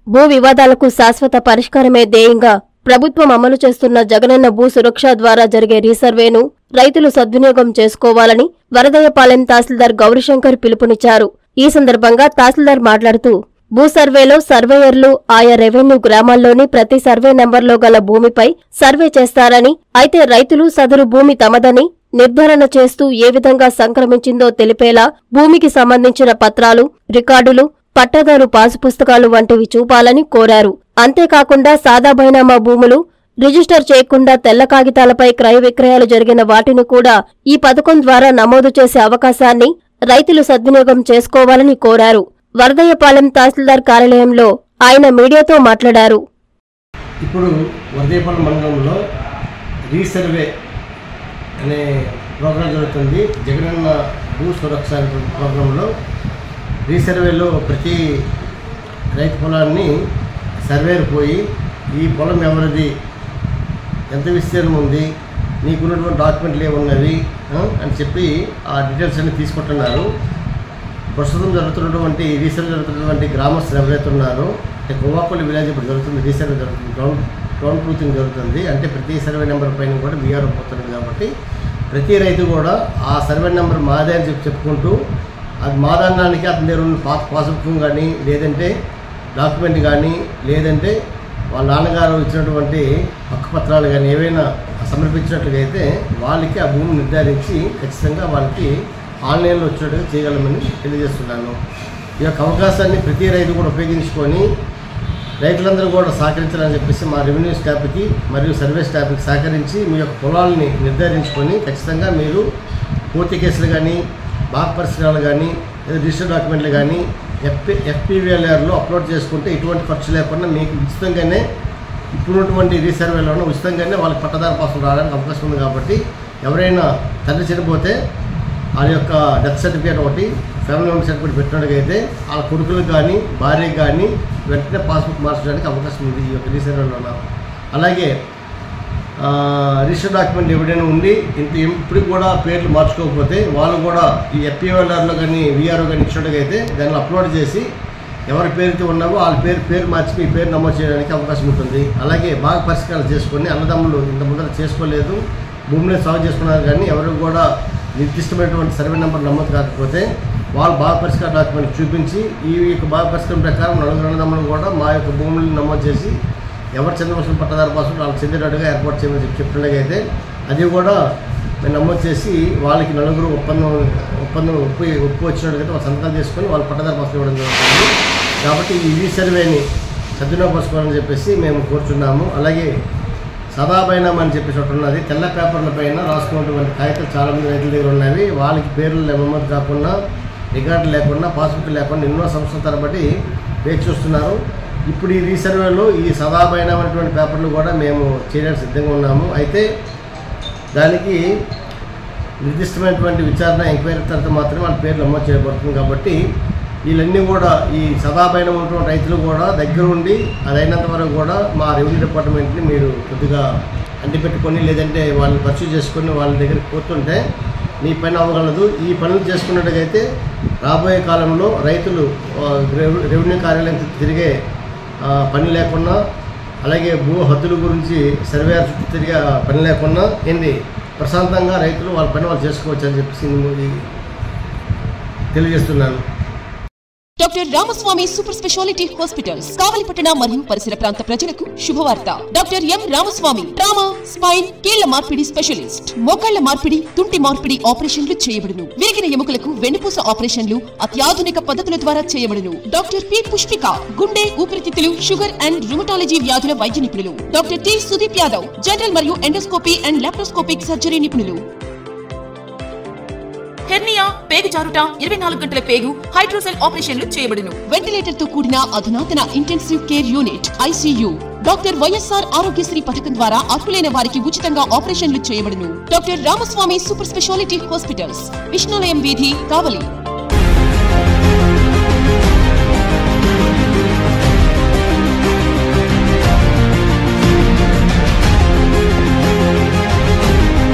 భూ వివాదాలకు శాశ్వత పరిష్కారమే ధ్యేయంగా ప్రభుత్వం అమలు చేస్తున్న జగనన్న భూ సురక్ష ద్వారా జరిగే రీసర్వేను రైతులు సద్వినియోగం చేసుకోవాలని వరదయ్యపాలెం తహసీల్దార్ గౌరీశంకర్ పిలుపునిచ్చారు ఈ సందర్భంగా తహసీల్దార్ మాట్లాడుతూ భూ సర్వేలో సర్వేయర్లు ఆయా రెవెన్యూ గ్రామాల్లోని ప్రతి సర్వే నెంబర్లో గల భూమిపై సర్వే చేస్తారని అయితే రైతులు సదరు భూమి తమదని నిర్ధారణ చేస్తూ ఏ విధంగా సంక్రమించిందో తెలిపేలా భూమికి సంబంధించిన పత్రాలు రికార్డులు పట్టాదారు పాసు పుస్తకాలు వంటివి చూపాలని కోరారు అంతేకాకుండా సాదా బైనామా భూములు రిజిస్టర్ చేయకుండా తెల్ల కాగితాలపై క్రయ విక్రయాలు జరిగిన వాటిని కూడా ఈ పథకం ద్వారా నమోదు చేసే అవకాశాన్ని రైతులు సద్వినియోగం చేసుకోవాలని కోరారు వరదయ్యపాలెం తహసీల్దార్ కార్యాలయంలో ఆయన మీడియాతో మాట్లాడారు ఇప్పుడు వరదేపల్లి మండలంలో రీసర్వే అనే ప్రోగ్రాం జరుగుతుంది జగనన్న భూ సురక్ష అనే ప్రోగ్రాంలో రీసర్వేలో ప్రతి రైతు పొలాన్ని సర్వేర్ పోయి ఈ పొలం ఎవరిది ఎంత విస్తీర్ణం ఉంది నీకున్నటువంటి డాక్యుమెంట్లు ఏమున్నవి ఆ, అని చెప్పి ఆ డీటెయిల్స్ అన్ని తీసుకుంటున్నారు ప్రస్తుతం జరుగుతున్నటువంటి రీసెంట్ జరుగుతున్నటువంటి గ్రామస్తులు ఎవరైతే ఉన్నారో అంటే గోవాపల్లి విలేజ్ ఇప్పుడు జరుగుతుంది రీసెంట్ జరుగుతుంది గ్రౌండ్ గ్రౌండ్ ట్రూతింగ్ జరుగుతుంది అంటే ప్రతి సర్వే నెంబర్ పైన కూడా బీఆర్ఓ పోతుంది కాబట్టి ప్రతి రైతు కూడా ఆ సర్వే నెంబర్ మాదే అని చెప్పి చెప్పుకుంటూ అది మాదన్నానికి అతని దగ్గర ఉన్న పాత పాస్బుక్ కానీ లేదంటే డాక్యుమెంట్ కానీ లేదంటే వాళ్ళ నాన్నగారు ఇచ్చినటువంటి హక్కుపత్రాలు కానీ ఏవైనా సమర్పించినట్లుగా అయితే వాళ్ళకి ఆ భూమి నిర్ధారించి ఖచ్చితంగా వాళ్ళకి ఆన్లైన్లో వచ్చినట్టుగా చేయగలమని తెలియజేస్తున్నాను ఈ యొక్క అవకాశాన్ని ప్రతి రైతు కూడా ఉపయోగించుకొని రైతులందరూ కూడా సహకరించాలని చెప్పేసి మా రెవెన్యూ స్టాఫ్కి మరియు సర్వే స్టాఫ్కి సహకరించి మీ యొక్క పొలాలని నిర్ధారించుకొని ఖచ్చితంగా మీరు పూర్తి కేసులు కానీ బాగ్ పరిశ్రమలు కానీ లేదా రిజిస్టర్ డాక్యుమెంట్లు కానీ ఎఫ్పి ఎఫ్పివిఎల్ఆర్లో అప్లోడ్ చేసుకుంటే ఎటువంటి ఖర్చు లేకుండా మీకు ఉచితంగానే ఇప్పుడున్నటువంటి రీసర్వేలోనే ఉచితంగానే వాళ్ళకి పట్టదారు పాసులు రావడానికి అవకాశం ఉంది కాబట్టి ఎవరైనా తండ్రి చనిపోతే వాళ్ళ యొక్క డెత్ సర్టిఫికేట్ ఒకటి ఫ్యామిలీ మెంబర్ సర్టిఫికేట్ పెట్టినట్టుగా అయితే వాళ్ళ కొడుకులకు కానీ భార్యకి కానీ వెంటనే పాస్బుక్ మార్చడానికి అవకాశం ఉంది ఈ యొక్క రీసర్వేలో అలాగే ఆ, రిజిస్టర్ డాక్యుమెంట్ ఎవరైనా ఉండి ఇంత ఇప్పుడు కూడా పేర్లు మార్చుకోకపోతే వాళ్ళు కూడా ఈ ఎఫ్పిఓఆర్లో కానీ విఆర్ఓ కానీ ఇచ్చినట్టుగా అయితే దాన్ని అప్లోడ్ చేసి ఎవరి పేరుతో ఉన్నావో వాళ్ళ పేరు పేరు మార్చి మీ పేరు నమోదు చేయడానికి అవకాశం ఉంటుంది అలాగే బాగా పరిష్కారాలు చేసుకొని అన్నదమ్ములు ఇంత ముందర చేసుకోలేదు భూమిని సాగు చేసుకున్నారు కానీ ఎవరు కూడా నిర్దిష్టమైనటువంటి సర్వే నెంబర్ నమోదు కాకపోతే వాళ్ళు బాగా పరిష్కార డాక్యుమెంట్ చూపించి ఈ యొక్క బాగా పరిష్కారం ప్రకారం నలుగురు అన్నదమ్ములు కూడా మా యొక్క భూములను నమోదు చేసి ఎవరు చెందవలసిన పట్టదారు పాసు వాళ్ళకి చెందేటట్టుగా ఏర్పాటు చేయమని చెప్పి చెప్తుండగైతే అది కూడా మేము నమోదు చేసి వాళ్ళకి నలుగురు ఒప్పందం ఒప్పందం ఒప్పు ఒప్పు వచ్చినట్టుగా వాళ్ళు సంతకాలు చేసుకొని వాళ్ళ పట్టదారు పాసులు ఇవ్వడం జరుగుతుంది కాబట్టి ఈ ఈ సర్వేని సద్వినియోగపరచుకోవాలని చెప్పేసి మేము కోరుచున్నాము అలాగే సదాబైనం అని చెప్పేసి ఒకటి ఉన్నది తెల్ల పేపర్ల పైన రాసుకున్నటువంటి కాగితాలు చాలామంది రైతుల దగ్గర ఉన్నవి వాళ్ళకి పేర్లు నమోదు కాకుండా రికార్డు లేకుండా పాస్బుక్ లేకుండా ఎన్నో సంవత్సరాల తరబడి వేచి చూస్తున్నారు ఇప్పుడు ఈ రీసర్వేలో ఈ సదాబైనం అనేటువంటి పేపర్లు కూడా మేము చేయడానికి సిద్ధంగా ఉన్నాము అయితే దానికి నిర్దిష్టమైనటువంటి విచారణ ఎంక్వైరీ తర్వాత మాత్రమే వాళ్ళ పేర్లు నమోదు చేయబడుతుంది కాబట్టి వీళ్ళన్నీ కూడా ఈ సదాపైన ఉన్నటువంటి రైతులు కూడా దగ్గర ఉండి అది అయినంత వరకు కూడా మా రెవెన్యూ డిపార్ట్మెంట్ని మీరు కొద్దిగా అంటిపెట్టుకొని లేదంటే వాళ్ళని పర్చూ చేసుకొని వాళ్ళ దగ్గరికి పోతుంటే మీ పని అవ్వగలదు ఈ పనులు చేసుకున్నట్టుగైతే రాబోయే కాలంలో రైతులు ఆ, రెవ- రెవెన్యూ కార్యాలయం తిరిగే ఆ, పని లేకుండా అలాగే భూ హద్దుల గురించి సర్వే చుట్టూ తిరిగే పని లేకుండా ఏంటి ప్రశాంతంగా రైతులు వాళ్ళ పని వాళ్ళు చేసుకోవచ్చు అని చెప్పేసి నేను ఈ తెలియజేస్తున్నాను doctor Ramaswamy super speciality hospitals కావలిపట్టణ మరియు పరిసర ప్రాంత ప్రజలకు శుభవార్త doctor M Ramaswamy trauma spine కీళ్ల మార్పిడి స్పెషలిస్ట్ మోకాళ్ల మార్పిడి తుంటి మార్పిడి ఆపరేషన్లు చేయబడును విరిగిన ఎముకలకు వెన్నుపూస ఆపరేషన్లు అత్యాధునిక పద్ధతుల ద్వారా చేయబడును డాక్టర్ పి పుష్పిక గుండె ఊపిరితిత్తులు షుగర్ అండ్ రుమటాలజీ వ్యాధుల వైద్య నిపుణులు doctor T Sudeep Yadav general మరియు ఎండోస్కోపీ అండ్ లాప్రోస్కోపిక్ సర్జరీ నిపుణులు హెర్నియా పేగు జారుట ఇరవై నాలుగు గంటల పేగు హైడ్రోసెల్ ఆపరేషన్లు చేయబడును వెంటిలేటర్ తో కూడిన అధునాతన intensive care unit ICU doctor YSR Aarogyasri పథకం ద్వారా అర్హులైన వారికి ఉచితంగా ఆపరేషన్లు చేయబడును doctor Ramaswamy super speciality hospitals Vishnulayam వీధి కావలి